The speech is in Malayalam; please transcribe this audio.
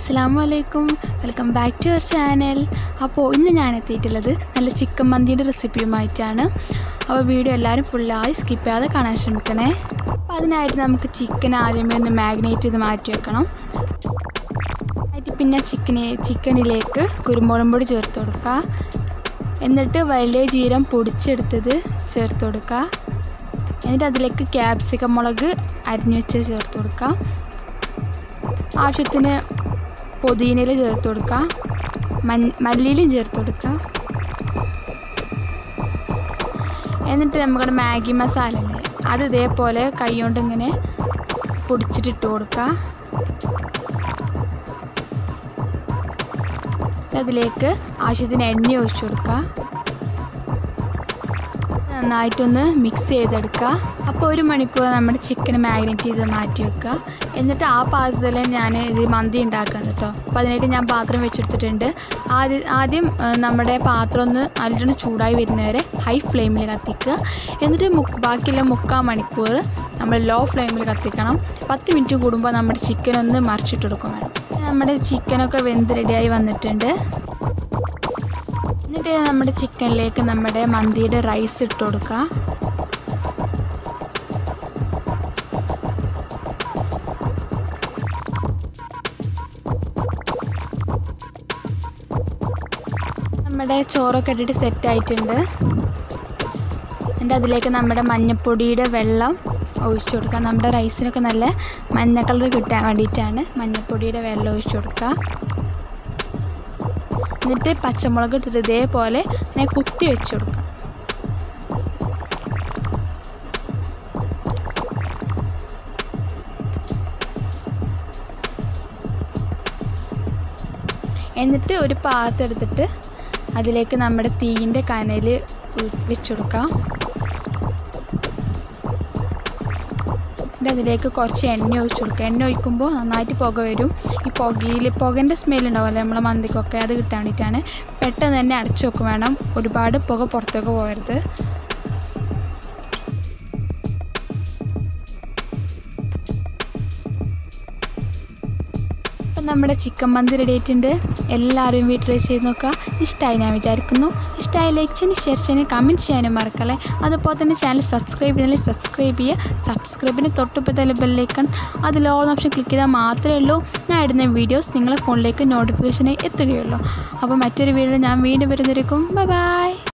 അസ്സാം വലൈക്കും welcome back to our channel അപ്പോൾ ഇന്ന് ഞാൻ എത്തിയിട്ടുള്ളത് നല്ല ചിക്കൻ മന്തിയുടെ റെസിപ്പിയുമായിട്ടാണ് അപ്പോൾ വീഡിയോ എല്ലാവരും ഫുള്ളായി സ്കിപ്പ് ചെയ്യാതെ കാണാൻ ശ്രമിക്കണേ അപ്പോൾ അതിനായിട്ട് നമുക്ക് ചിക്കൻ ആദ്യമേ ഒന്ന് മാഗ്നേറ്റ് ചെയ്ത് മാറ്റി വെക്കണം ആയിട്ട് പിന്നെ ചിക്കനെ ചിക്കനിലേക്ക് കുരുമുളക് പൊടി ചേർത്ത് കൊടുക്കുക എന്നിട്ട് വലിയ ജീരം പൊടിച്ചെടുത്തത് ചേർത്ത് കൊടുക്കുക എന്നിട്ട് അതിലേക്ക് ക്യാപ്സിക്കം മുളക് അരിഞ്ഞു വെച്ച് ചേർത്ത് കൊടുക്കുക ആവശ്യത്തിന് പുതിനയില ചേർത്ത് കൊടുക്കുക മൻ മല്ലിയിലും ചേർത്ത് കൊടുക്കുക എന്നിട്ട് നമ്മുടെ മാഗി മസാല അല്ലേ അത് ഇതേപോലെ കൈ കൊണ്ട് ഇങ്ങനെ പൊടിച്ചിട്ടിട്ട് കൊടുക്കുക അതിലേക്ക് ആവശ്യത്തിന് എണ്ണ ഒഴിച്ചു കൊടുക്കുക നന്നായിട്ടൊന്ന് മിക്സ് ചെയ്തെടുക്കുക അപ്പോൾ ഒരു മണിക്കൂർ നമ്മുടെ ചിക്കൻ മാഗ്നേറ്റ് ചെയ്ത് മാറ്റി വെക്കുക എന്നിട്ട് ആ പാത്രത്തിൽ ഞാൻ ഇത് മന്തി ഉണ്ടാക്കണം കേട്ടോ അപ്പോൾ അതിനായിട്ട് ഞാൻ പാത്രം വെച്ചെടുത്തിട്ടുണ്ട് ആദ്യം ആദ്യം നമ്മുടെ പാത്രം ഒന്ന് നല്ലോണം ചൂടായി വരുന്നവരെ ഹൈ ഫ്ലെയിമിൽ കത്തിക്കുക എന്നിട്ട് മുക്ക് ബാക്കിയുള്ള മുക്കാൽ മണിക്കൂർ നമ്മൾ ലോ ഫ്ലെയിമിൽ കത്തിക്കണം പത്ത് മിനിറ്റ് കൂടുമ്പോൾ നമ്മുടെ ചിക്കൻ ഒന്ന് മറിച്ചിട്ട് കൊടുക്കും വേണം നമ്മുടെ ചിക്കനൊക്കെ വെന്ത് റെഡിയായി വന്നിട്ടുണ്ട് എന്നിട്ട് നമ്മുടെ ചിക്കനിലേക്ക് നമ്മുടെ മന്തിയുടെ റൈസ് ഇട്ട് കൊടുക്കുക നമ്മുടെ ചോറൊക്കെ ഇട്ടിട്ട് സെറ്റ് ആയിട്ടുണ്ട് എന്നിട്ട് അതിലേക്ക് നമ്മുടെ മഞ്ഞപ്പൊടിയുടെ വെള്ളം ഒഴിച്ചു കൊടുക്കുക നമ്മുടെ റൈസിനൊക്കെ നല്ല മഞ്ഞ കളർ കിട്ടാൻ വേണ്ടിയിട്ടാണ് മഞ്ഞപ്പൊടിയുടെ വെള്ളം ഒഴിച്ചു കൊടുക്കുക എന്നിട്ട് പച്ചമുളക് ഇട്ടിട്ട് ഇതേപോലെ ഇങ്ങനെ കുത്തി വെച്ച് കൊടുക്കുക എന്നിട്ട് ഒരു പാത്രം എടുത്തിട്ട് അതിലേക്ക് നമ്മുടെ തീയിൻ്റെ കനൽ വെച്ച് കൊടുക്കാം എന്നിട്ട് അതിലേക്ക് കുറച്ച് എണ്ണ ഒഴിച്ച് കൊടുക്കുക എണ്ണ ഒഴിക്കുമ്പോൾ നന്നായിട്ട് പുക വരും ഈ പുകയിൽ പുകൻ്റെ സ്മെൽ ഉണ്ടാവുമല്ലോ നമ്മളെ മന്തിക്കൊക്കെ അത് കിട്ടാൻ വേണ്ടിയിട്ടാണ് പെട്ടെന്ന് തന്നെ അടച്ചു വെക്കും വേണം ഒരുപാട് പുക പുറത്തേക്ക് പോകരുത് അപ്പം നമ്മുടെ ചിക്കൻ മന്തി റെഡി ആയിട്ടുണ്ട് എല്ലാവരും വീട്ടിൽ ട്രൈ ചെയ്ത് നോക്കുക ഇഷ്ടമായി ഞാൻ വിചാരിക്കുന്നു ഇഷ്ടമായി ലൈക്ക് ചെയ്യാനും ഷെയർ ചെയ്യാനും കമൻറ്റ് ചെയ്യാനും മറക്കല്ലേ അതുപോലെ തന്നെ ചാനൽ സബ്സ്ക്രൈബ് ചെയ്താൽ സബ്സ്ക്രൈബ് ചെയ്യുക സബ്സ്ക്രൈബിന് തൊട്ടുപ്പത്തല ബെല്ലൈക്കൺ അതിൽ ഓൾ ഓപ്ഷൻ ക്ലിക്ക് ചെയ്താൽ മാത്രമേ ഉള്ളൂ ഞാൻ ഇടുന്ന വീഡിയോസ് നിങ്ങളെ ഫോണിലേക്ക് നോട്ടിഫിക്കേഷനായി എത്തുകയുള്ളൂ അപ്പോൾ മറ്റൊരു വീഡിയോ ഞാൻ വീണ്ടും വരുന്നതായിരിക്കും ബൈ ബൈ